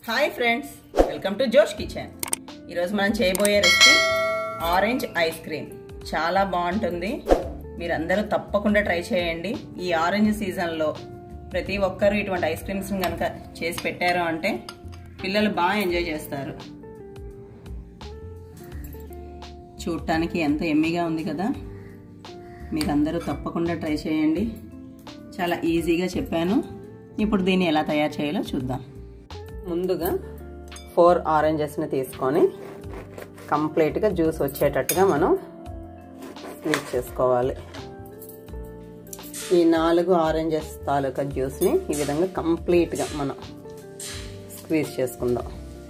hi friends welcome to Josh kitchen ఈరోజు మనం చేయబోయే రెసిపీ ఆరెంజ్ ఐస్ క్రీమ్ చాలా బాగుంటుంది మీరందరూ తప్పకుండా ట్రై చేయండి ఈ ఆరెంజ్ సీజన్లో ప్రతి ఒక్కరూ ఇటువంటి ఐస్ క్రీమ్స్ కనుక చేసి పెట్టారు అంటే పిల్లలు బాగా ఎంజాయ్ చేస్తారు చూడటానికి ఎంత ఎమ్మిగా ఉంది కదా మీరందరూ తప్పకుండా ట్రై చేయండి చాలా ఈజీగా చెప్పాను ఇప్పుడు దీన్ని ఎలా తయారు చేయాలో చూద్దాం ముందుగా ఫోర్ ఆరెంజెస్ని తీసుకొని కంప్లీట్గా జ్యూస్ వచ్చేటట్టుగా మనం స్క్వీజ్ చేసుకోవాలి ఈ నాలుగు ఆరెంజెస్ తాలూకా జ్యూస్ని ఈ విధంగా కంప్లీట్గా మనం స్క్వీజ్ చేసుకుందాం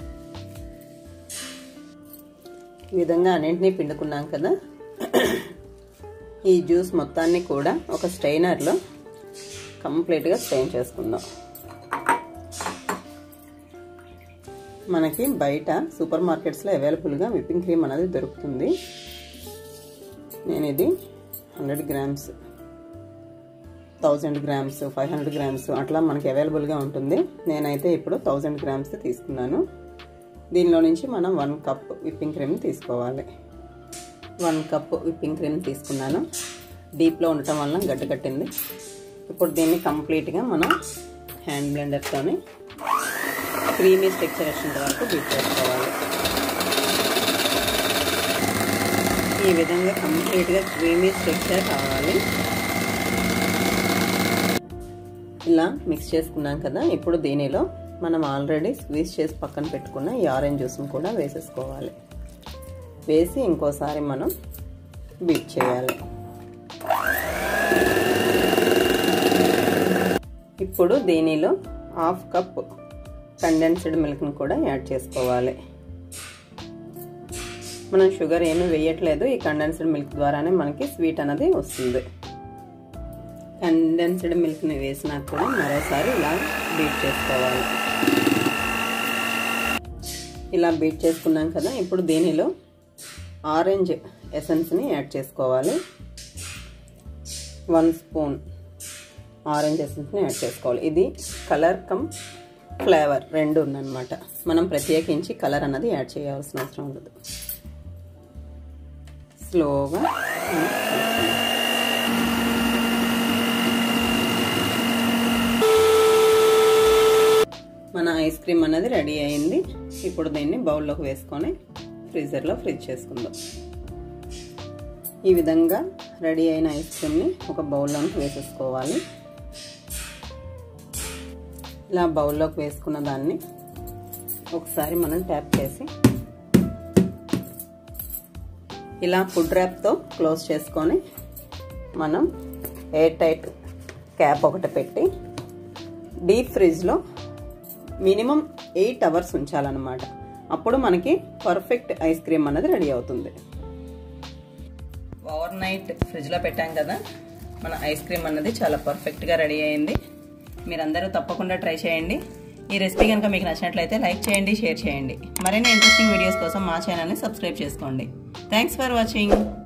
ఈ విధంగా అన్నింటినీ పిండుకున్నాం కదా ఈ జ్యూస్ మొత్తాన్ని కూడా ఒక స్ట్రైనర్లో కంప్లీట్గా స్ట్రెయిన్ చేసుకుందాం మనకి బయట సూపర్ మార్కెట్స్లో అవైలబుల్గా విప్పింగ్ క్రీమ్ అనేది దొరుకుతుంది నేను ఇది hundred grams thousand grams five hundred grams అట్లా మనకి అవైలబుల్గా ఉంటుంది నేనైతే ఇప్పుడు థౌజండ్ గ్రామ్స్ తీసుకున్నాను దీనిలో నుంచి మనం వన్ కప్ విప్పింగ్ క్రీమ్ తీసుకోవాలి వన్ కప్ విప్పింగ్ క్రీమ్ తీసుకున్నాను డీప్లో ఉండటం వల్ల గడ్డ కట్టింది ఇప్పుడు దీన్ని కంప్లీట్గా మనం హ్యాండ్ బ్లెండర్తోని క్రీమీ స్ట్రక్చర్ వచ్చేంత వరకు బీట్ చేసుకోవాలి ఈ విధంగా కంప్లీట్గా క్రీమీ స్ట్రక్చర్ కావాలి ఇలా మిక్స్ చేసుకున్నాం కదా ఇప్పుడు దీనిలో మనం ఆల్రెడీ స్క్వీజ్ చేసి పక్కన పెట్టుకున్న ఈ ఆరెంజ్ జ్యూస్ని కూడా వేసేసుకోవాలి వేసి ఇంకోసారి మనం బీట్ చేయాలి ఇప్పుడు దీనిలో హాఫ్ కప్ కండెన్స్డ్ మిల్క్ని కూడా యాడ్ చేసుకోవాలి మనం షుగర్ ఏమీ వేయట్లేదు ఈ కండెన్స్డ్ మిల్క్ ద్వారానే మనకి స్వీట్ అనేది వస్తుంది కండెన్స్డ్ మిల్క్ని వేసినాక కూడా మరోసారి ఇలా బీట్ చేసుకోవాలి ఇలా బీట్ చేసుకున్నాం కదా ఇప్పుడు దీనిలో ఆరెంజ్ ఎసెన్స్ని యాడ్ చేసుకోవాలి వన్ స్పూన్ ఆరెంజ్ ఎసెన్స్ని యాడ్ చేసుకోవాలి ఇది కలర్ కమ్ ఫ్లేవర్ రెండు ఉందన్నమాట మనం ప్రత్యేకించి కలర్ అన్నది యాడ్ చేయాల్సిన అవసరం ఉండదు స్లోగా మన ఐస్ క్రీమ్ అనేది రెడీ అయింది ఇప్పుడు దీన్ని బౌల్లోకి వేసుకొని ఫ్రీజర్లో ఫ్రిడ్జ్ చేసుకుందాం ఈ విధంగా రెడీ అయిన ఐస్ క్రీమ్ని ఒక బౌల్లోకి వేసేసుకోవాలి ఇలా బౌల్లోకి వేసుకున్న దాన్ని ఒకసారి మనం ట్యాప్ చేసి ఇలా ఫుడ్ ర్యాప్తో క్లోజ్ చేసుకొని మనం ఎయిర్ టైట్ క్యాప్ ఒకటి పెట్టి డీప్ ఫ్రిడ్జ్లో మినిమం ఎయిట్ అవర్స్ ఉంచాలన్నమాట అప్పుడు మనకి పర్ఫెక్ట్ ఐస్ క్రీమ్ అన్నది రెడీ అవుతుంది ఓవర్ నైట్ ఫ్రిడ్జ్లో పెట్టాం కదా మన ఐస్ క్రీమ్ అన్నది చాలా పర్ఫెక్ట్గా రెడీ అయింది మీరందరూ తప్పకుండా ట్రై చేయండి ఈ రెసిపీ కనుక మీకు నచ్చినట్లయితే లైక్ చేయండి షేర్ చేయండి మరిన్ని ఇంట్రెస్టింగ్ వీడియోస్ కోసం మా ఛానల్ని సబ్స్క్రైబ్ చేసుకోండి థ్యాంక్స్ ఫర్ వాచింగ్